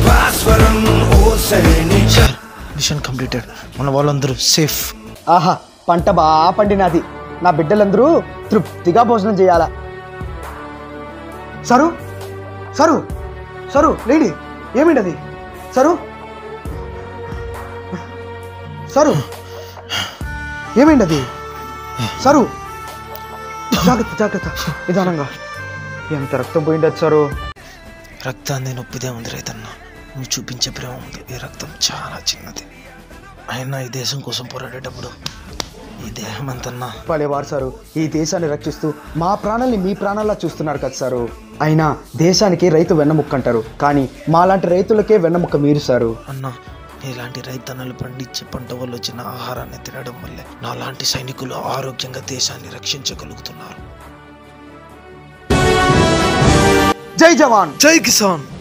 భాస్వరం ఓ సైనిక machine completed మన వాళ్ళందరూ సేఫ్ ఆహా పంట బాగా పండినది నా బిడ్డలందరూ తృప్తిగా భోజనం చేయాలా సరు సరు సరు లేడీ ఏమిటది సరు సరు ఏమిటది సరు జాగ్రత్త జాగ్రత్త నిదానంగా ఎంత రక్తం పోయిండదు సరు రక్తాన్ని నొప్పిదే ఉంది రైతన్న నువ్వు చూపించే ప్రేమ ఉంది ఈ రక్తం చాలా చిన్నది అయినా ఈ దేశం కోసం పోరాడేటప్పుడు ఈ దేహం అంతన్నా పలేవారు సారు ఈ దేశాన్ని రక్షిస్తూ మా ప్రాణాల్ని మీ ప్రాణాల్లో చూస్తున్నారు కదా సారు అయినా దేశానికి రైతు వెన్నముక్క అంటారు కానీ మాలాంటి రైతులకే వెన్నముక్క మీరు సారు అన్న నీలాంటి రైతన్నలు పండించే పంట వల్ల వచ్చిన ఆహారాన్ని తినడం వల్లే నాలాంటి సైనికులు ఆరోగ్యంగా దేశాన్ని రక్షించగలుగుతున్నారు జై జవాన్ జై కిసాన్